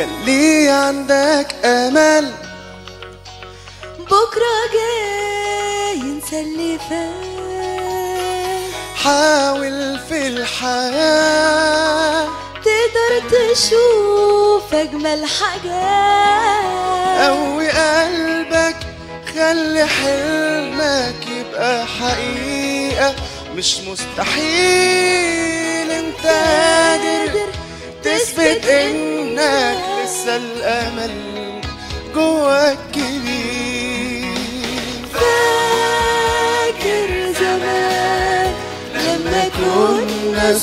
خلي عندك امل بكرة جاي ننسى اللي فات حاول في الحياة تقدر تشوف أجمل حاجات قوي قلبك خلي حلمك يبقى حقيقة مش مستحيل انت قادر تثبت انك لسه الامل جواك كبير فاكر زمان لما كنا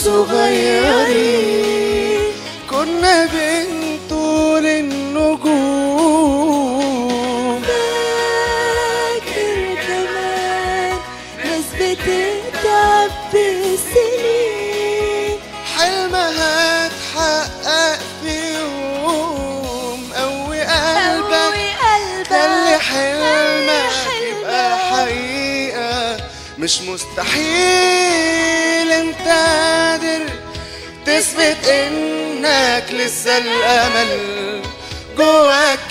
صغيرين كنا بين طول النجوم فاكر كمان ناس بتتعب بالسنين حلمها هتحقق في يوم قوي قلبك قوي قلبك خلي حلمك خلي يبقى حلمك. حقيقة مش مستحيل انت قادر تثبت انك لسه الامل جواك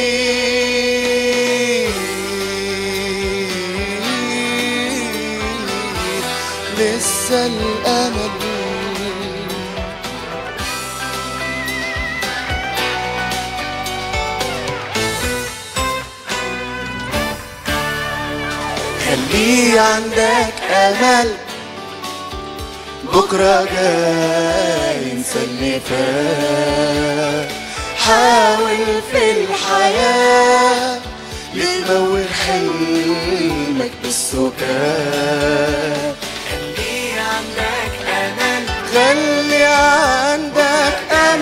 كبير لسه الامل خلي عندك امل بكره جاي انسى اللي فات حاول في الحياه تمول حلمك بالسكات خلي عندك امل خلي عندك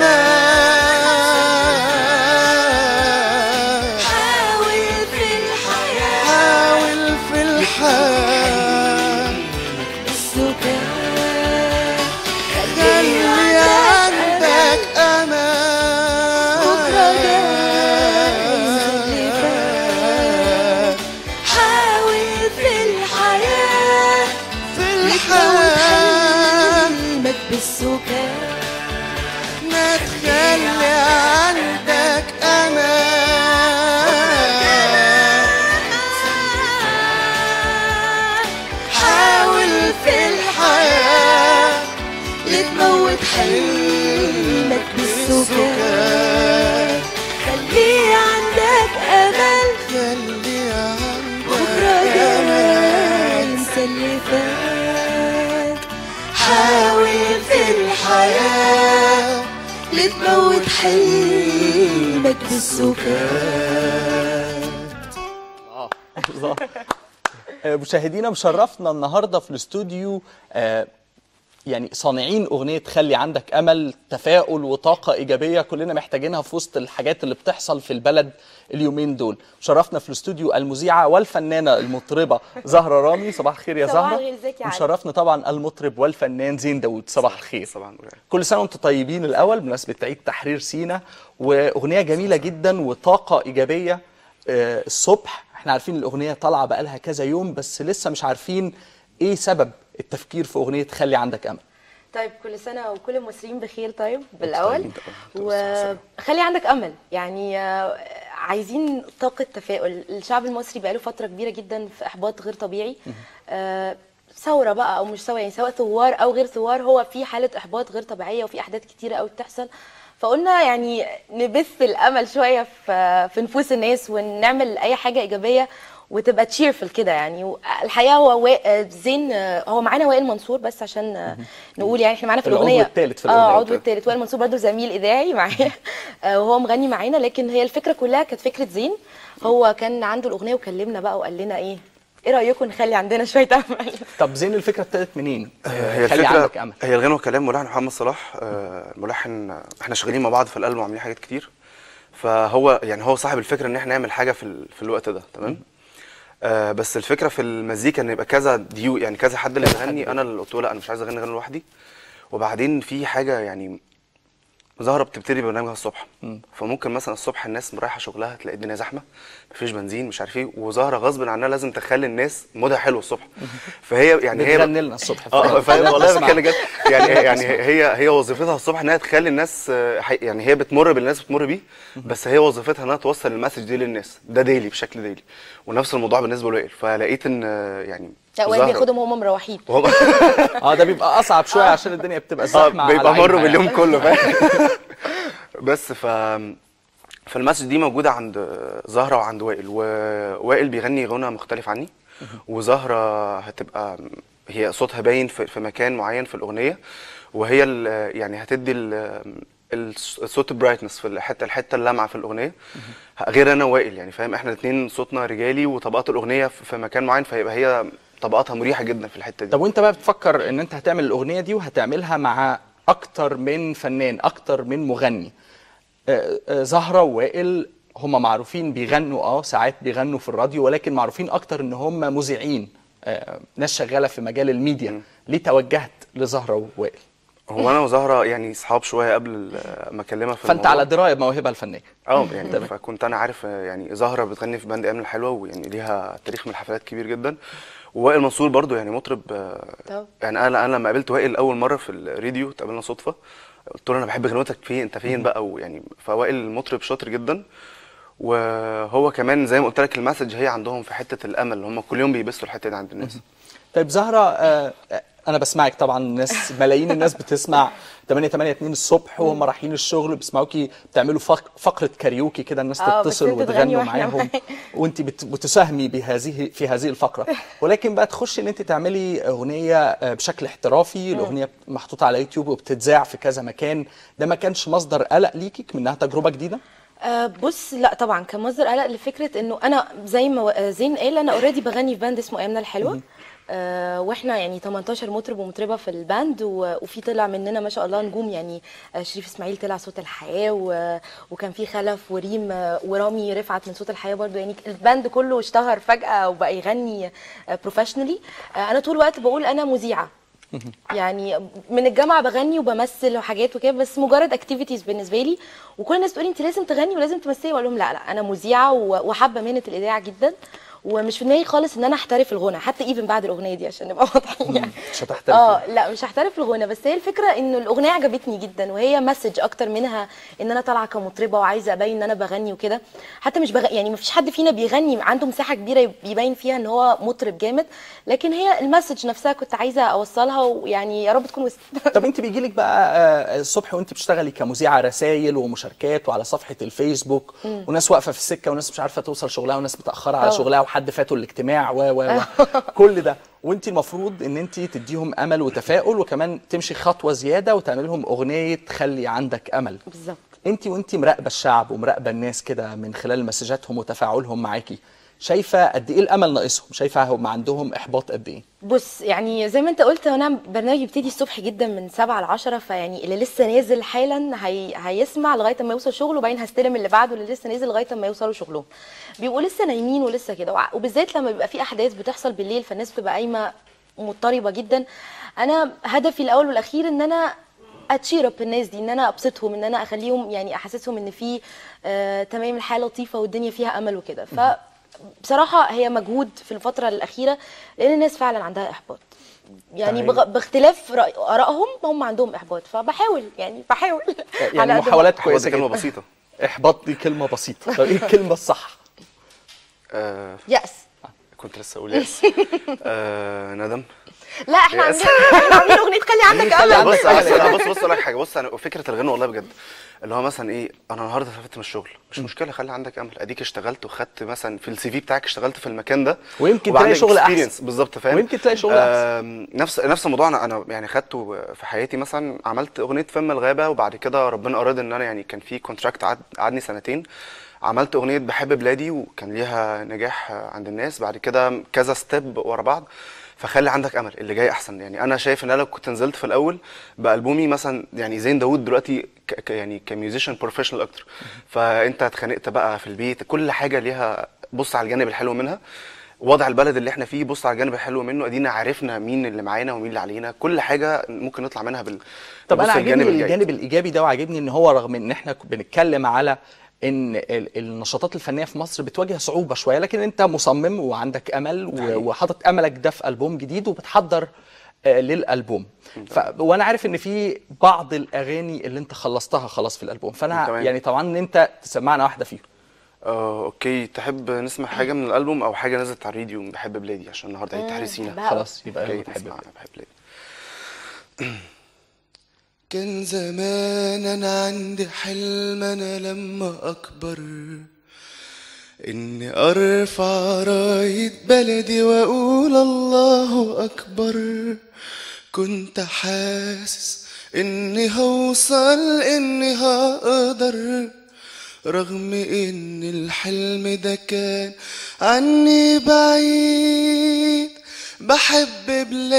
امل حاول في الحياة حاول في الحياه السكات خلي عندك بكرة جاي أمان حاول في الحياة في الحياة حلمك بالسكات ما تخلي عندك أمان حاول في الحياة لتموت حلمك بالسكات خلي عندك أمل خلي بكرة عندك جاي أمان انسى اللي فات حاول في الحياة لتموت حلمك بالسكات الله آه، مشاهدينا مشرفنا النهارده في الاستوديو آه، يعني صانعين اغنيه خلي عندك امل تفاؤل وطاقه ايجابيه كلنا محتاجينها في وسط الحاجات اللي بتحصل في البلد اليومين دول شرفنا في الاستوديو المذيعه والفنانه المطربه زهره رامي صباح الخير يا صباح زهره الخير، ازيك يا علي؟ وشرفنا طبعا المطرب والفنان زين داوود صباح الخير صباح النور كل سنه وانتم طيبين الاول بمناسبه عيد تحرير سينا واغنيه جميله جدا وطاقه ايجابيه آه، الصبح احنا عارفين الاغنيه طالعه بقالها كذا يوم بس لسه مش عارفين ايه سبب التفكير في اغنيه خلي عندك امل طيب كل سنة وكل المصريين بخير طيب بالأول طيبين طبعاً. طيب، وخلي عندك أمل يعني آه، عايزين طاقة تفاؤل الشعب المصري بقاله فترة كبيرة جدا في إحباط غير طبيعي آه، ثورة بقى أو مش ثورة يعني سواء ثوار أو غير ثوار هو في حالة إحباط غير طبيعية وفي أحداث كتيرة قوي بتحصل فقلنا يعني نبث الأمل شوية في في نفوس الناس ونعمل أي حاجة إيجابية وتبقى تشيرفل كده يعني الحقيقه هو وا... زين هو معانا وائل منصور بس عشان نقول يعني احنا معانا في العضو الاغنيه التالت في اه الأغنية. عضو التالت وائل منصور برضه زميل اذاعي معايا آه، وهو مغني معانا لكن هي الفكره كلها كانت فكره زين هو كان عنده الاغنيه وكلمنا بقى وقال لنا ايه ايه رايكم نخلي عندنا شويه امل طب زين الفكره ابتدت منين هي خلي الفكره عندك امل هي الغنى والكلام ملحن محمد صلاح آه، الملحن آه، احنا شغالين مع بعض في الالبوم وعاملين حاجات كتير فهو يعني هو صاحب الفكره ان احنا نعمل حاجه في ال- في الوقت ده تمام آه بس الفكره في المزيكا ان يبقى كذا ديو يعني كذا حد اللي كذا حد يغني انا اللي قلت له لا انا مش عايز اغني غنى لوحدي وبعدين في حاجه يعني زهرة بتبتدي برنامجها الصبح فممكن مثلا الصبح الناس رايحه شغلها تلاقي الدنيا زحمه مفيش بنزين مش عارف ايه وزهرة غصب عنها لازم تخلي الناس مودها حلو الصبح فهي يعني هي بتغني لنا الصبح اه فاهم والله بسمع. بتكلم جد يعني يعني هي هي وظيفتها الصبح انها تخلي الناس آه، حي- يعني هي بتمر بالناس بتمر بيه بس هي وظيفتها انها توصل المسج دي للناس ده ديلي بشكل ديلي ونفس الموضوع بالنسبه لوائل فلقيت ان آه، يعني لا وائل زهرة- بياخدهم وهم مروحين وهو اه ده بيبقى اصعب شويه عشان الدنيا بتبقى اه زحمه على بيبقى عينها مروا يعني. باليوم كله فاهم بس ف فالمسج دي موجوده عند زهره وعند وائل ووائل بيغني غنى مختلف عني وزهره هتبقى هي صوتها باين في في مكان معين في الاغنيه وهي ال- يعني هتدي ال- الصوت برايتنس في الحته الحته اللامعه في الاغنيه غير انا ووائل يعني فاهم احنا الاثنين صوتنا رجالي وطبقات الاغنيه في في مكان معين فيبقى هي طبقاتها مريحه جدا في الحته دي طب وانت بقى بتفكر ان انت هتعمل الاغنيه دي وهتعملها مع اكتر من فنان اكتر من مغني آه، آه، زهره ووائل هم معروفين بيغنوا اه ساعات بيغنوا في الراديو ولكن معروفين اكتر ان هم مذيعين آه، ناس شغاله في مجال الميديا ليه توجهت لزهره ووائل هو انا وزهره يعني صحاب شويه قبل ال- ما اكلمها في فانت الموضوع. على درايه بموهبها الفنيه اه يعني فكنت انا عارف آه، يعني زهره بتغني في باند ايام الحلوه ويعني ليها تاريخ من الحفلات كبير جدا ووائل منصور برضو يعني مطرب آه، طبعا. يعني انا انا لما قابلت وائل اول مره في الراديو اتقابلنا صدفه قلت له انا بحب غنوتك فين انت فين بقى ويعني فوائل مطرب شاطر جدا وهو كمان زي ما قلت لك المسج هي عندهم في حته الامل هم كل يوم بيبثوا الحته دي عند الناس طيب زهرة آه، آه، أنا بسمعك طبعا الناس ملايين الناس بتسمع 8 8 2 الصبح وهم رايحين الشغل بيسمعوكي بتعملوا فق- فقرة كاريوكي كده الناس آه، تتصل بس انت تغني وتغنوا واحنا معاهم معاك. وانت بت- بتساهمي بهذه في هذه الفقرة ولكن بقى تخشي ان انت تعملي أغنية آه، بشكل احترافي الأغنية محطوطة على يوتيوب وبتتذاع في كذا مكان ده ما كانش مصدر قلق ليكي منها تجربة جديدة؟ آه بص لا طبعا كان مصدر قلق لفكره انه انا زي ما و- زين قال انا اوريدي بغني في باند اسمه ايامنا الحلوه آه واحنا يعني 18 مطرب ومطربه في الباند و- وفي طلع مننا ما شاء الله نجوم يعني آه شريف اسماعيل طلع صوت الحياه و- وكان في خلف وريم آه، ورامي رفعت من صوت الحياه برضو يعني الباند كله اشتهر فجاه وبقى يغني بروفيشنالي آه انا طول الوقت بقول انا مذيعه يعني من الجامعه بغني وبمثل وحاجات وكده بس مجرد اكتيفيتيز بالنسبه لي وكل الناس تقولي انت لازم تغني ولازم تمثلي واقول لهم لا لا انا مذيعه و- وحابه مهنه الاذاعه جدا ومش في دماغي خالص ان انا احترف الغنى حتى ايفن بعد الاغنيه دي عشان نبقى واضحين يعني مش هتحترفي اه لا مش هحترف الغنى بس هي الفكره ان الاغنيه عجبتني جدا وهي مسج اكتر منها ان انا طالعه كمطربه وعايزه ابين ان انا بغني وكده حتى مش بغ... يعني مفيش حد فينا بيغني عنده مساحه كبيره يبين فيها ان هو مطرب جامد لكن هي المسج نفسها كنت عايزه اوصلها ويعني يا رب تكون وصلت طب انت بيجي لك بقى آه، الصبح وانت بتشتغلي كمذيعه رسائل ومشاركات وعلى صفحه الفيسبوك وناس واقفه في السكه وناس مش عارفه توصل شغلها وناس متاخره على طبعا. شغلها وحد فاته الاجتماع و و و كل ده وانت المفروض ان انت تديهم امل وتفاؤل وكمان تمشي خطوه زياده وتعمل لهم اغنيه خلي عندك امل بالظبط انت وانت مراقبه الشعب ومراقبه الناس كده من خلال مسجاتهم وتفاعلهم معاكي شايفه قد ايه الامل ناقصهم شايفه هم عندهم احباط قد ايه بص يعني زي ما انت قلت انا برنامجي بيبتدي الصبح جدا من 7 ل 10 فيعني اللي لسه نازل حالا هي... هيسمع لغايه ما يوصل شغله وبعدين هستلم اللي بعده اللي لسه نازل لغايه ما يوصلوا شغلهم بيبقوا لسه نايمين ولسه كده وع- وبالذات لما بيبقى في احداث بتحصل بالليل فالناس بتبقى قايمه مضطربه جدا انا هدفي الاول والاخير ان انا اتشير اب الناس دي ان انا ابسطهم ان انا اخليهم يعني احسسهم ان في آه تمام الحياه لطيفه والدنيا فيها امل وكده ف بصراحه هي مجهود في الفتره الاخيره لان الناس فعلا عندها احباط يعني طيب. بغ... باختلاف رأي- ارائهم هم عندهم احباط فبحاول يعني بحاول يعني على قد ما- محاولات هو كويسه دي كلمه جدا. بسيطه احباط دي كلمه بسيطه طب ايه الكلمه الصح آه يأس كنت لسه اقول يس آه ندم لا احنا يأس. عاملين احنا عاملين اغنيه خلي عندك خلي امل عندك بص أمل. بص بص بص اقول لك حاجه بص انا فكره الغنى والله بجد اللي هو مثلا ايه انا النهارده سافرت من الشغل مش مشكله خلي عندك امل اديك اشتغلت وخدت مثلا في السي في بتاعك اشتغلت في المكان ده ويمكن وبقى تلاقي عندك شغل أحسن. experience بالظبط فاهم ويمكن تلاقي شغل آم، نفس نفس الموضوع انا انا يعني خدته في حياتي مثلا عملت اغنيه فم الغابه وبعد كده ربنا اراد ان انا يعني كان في كونتراكت قعد قعدني سنتين عملت اغنيه بحب بلادي وكان ليها نجاح عند الناس بعد كده كذا ستيب ورا بعض فخلي عندك امل اللي جاي احسن يعني انا شايف ان انا لو كنت نزلت في الاول بالبومي مثلا يعني زين داوود دلوقتي ك ك- يعني كميوزيشن بروفيشنال اكتر فانت اتخانقت بقى في البيت كل حاجه ليها بص على الجانب الحلو منها وضع البلد اللي احنا فيه بص على الجانب الحلو منه ادينا عرفنا مين اللي معانا ومين اللي علينا كل حاجه ممكن نطلع منها بال طب نبص انا للجانب عاجبني الجيد. الجانب الايجابي ده وعاجبني ان هو رغم ان احنا بنتكلم على ان ال- النشاطات الفنيه في مصر بتواجه صعوبه شويه لكن انت مصمم وعندك امل و- وحاطط املك ده في البوم جديد وبتحضر آه، للالبوم ف... وانا عارف ان في بعض الاغاني اللي انت خلصتها خلاص في الالبوم فانا تمام. يعني طبعا ان انت تسمعنا واحده فيهم اه اوكي تحب نسمع حاجه من الالبوم او حاجه نزلت على الراديو بحب بلادي عشان النهارده عيد تحرير سينا بحبها. خلاص يبقى اوكي بتحب نسمع بحب بلادي كان زمان انا عندي حلم انا لما اكبر اني ارفع راية بلدي واقول الله اكبر كنت حاسس اني هوصل اني هقدر رغم ان الحلم ده كان عني بعيد بحب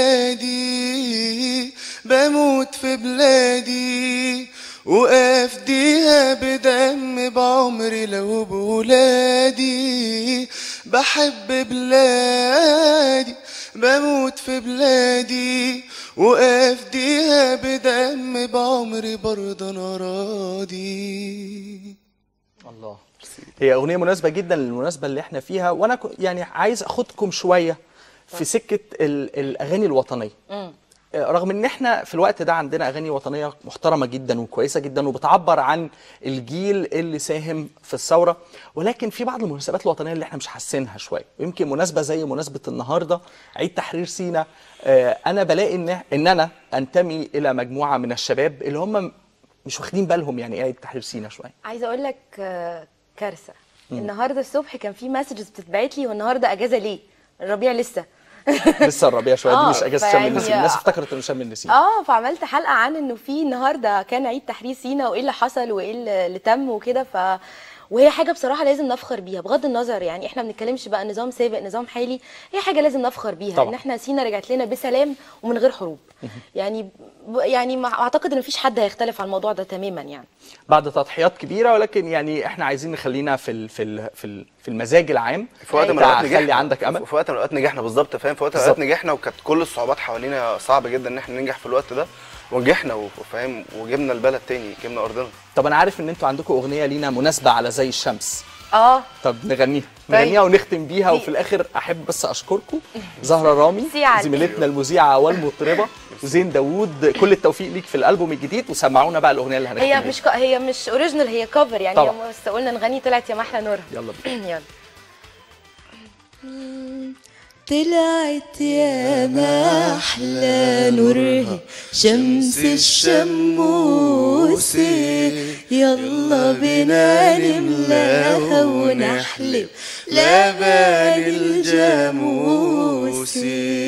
بلادي بموت في بلادي وافديها بدم بعمري لو بولادي بحب بلادي بموت في بلادي وافديها بدم بعمري برضه انا راضي الله هي اغنيه مناسبه جدا للمناسبه اللي احنا فيها وانا ك- يعني عايز اخدكم شويه في سكه ال- الاغاني الوطنيه آه، رغم ان احنا في الوقت ده عندنا اغاني وطنيه محترمه جدا وكويسه جدا وبتعبر عن الجيل اللي ساهم في الثوره ولكن في بعض المناسبات الوطنيه اللي احنا مش حاسينها شويه ويمكن مناسبه زي مناسبه النهارده عيد تحرير سينا آه، انا بلاقي ان ان انا انتمي الى مجموعه من الشباب اللي هم مش واخدين بالهم يعني ايه عيد تحرير سينا شويه عايزه اقول لك آه، كارثه النهارده الصبح كان في مسجز بتتبعت لي والنهارده اجازه ليه الربيع لسه لسه الربيع شويه دي آه، مش اجازه شم فيعني- النسيم الناس افتكرت انه شم النسيم اه فعملت حلقه عن انه في النهارده كان عيد تحرير سينا وايه اللي حصل وايه اللي اللي تم وكده ف وهي حاجه بصراحه لازم نفخر بيها بغض النظر يعني احنا ما بنتكلمش بقى نظام سابق نظام حالي هي حاجه لازم نفخر بيها طبعا. ان احنا سينا رجعت لنا بسلام ومن غير حروب يعني ب- يعني ما- اعتقد ان مفيش حد هيختلف على الموضوع ده تماما يعني بعد تضحيات كبيره ولكن يعني احنا عايزين نخلينا في ال في ال في, ال في المزاج العام في وقت من بتاع الاوقات نجحنا خلي عندك امل في وقت من الاوقات نجحنا بالظبط فاهم في وقت من بالظبط. الاوقات نجحنا وكانت كل الصعوبات حوالينا صعب جدا ان احنا ننجح في الوقت ده ونجحنا وفاهم وجبنا البلد تاني جبنا ارضنا طب انا عارف ان انتوا عندكم اغنيه لينا مناسبه على زي الشمس اه طب نغنيها طيب. نغنيها ونختم بيها دي- وفي الاخر احب بس اشكركم زهره رامي ميرسي على زميلتنا المذيعه والمطربه وزين داوود كل التوفيق ليك في الالبوم الجديد وسمعونا بقى الاغنيه اللي هنختم هي بيها. مش ك- هي مش اوريجينال هي كفر يعني طبعا. هي بس قلنا نغني طلعت يا محلى نورها يلا بينا يلا طلعت يا ما احلى نورها شمس الشموس يلا بينا نملاها ونحلب لبن الجاموس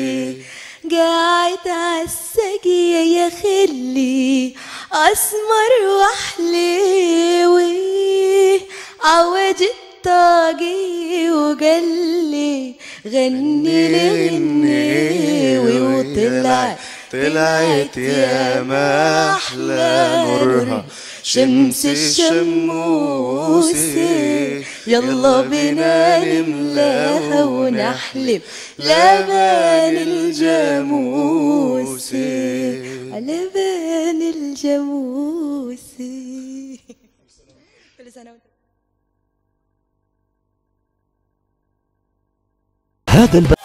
قاعد عالسقية يا خلي أسمر وحليوي عوج الطاقي وقال لي غني لي غنيوي وطلع طلعت يا ما احلى نورها شمس الشموس يلا بينا نملاها ونحلب لبن الجاموس لبن الجاموس كل سنة وانت هذا الب...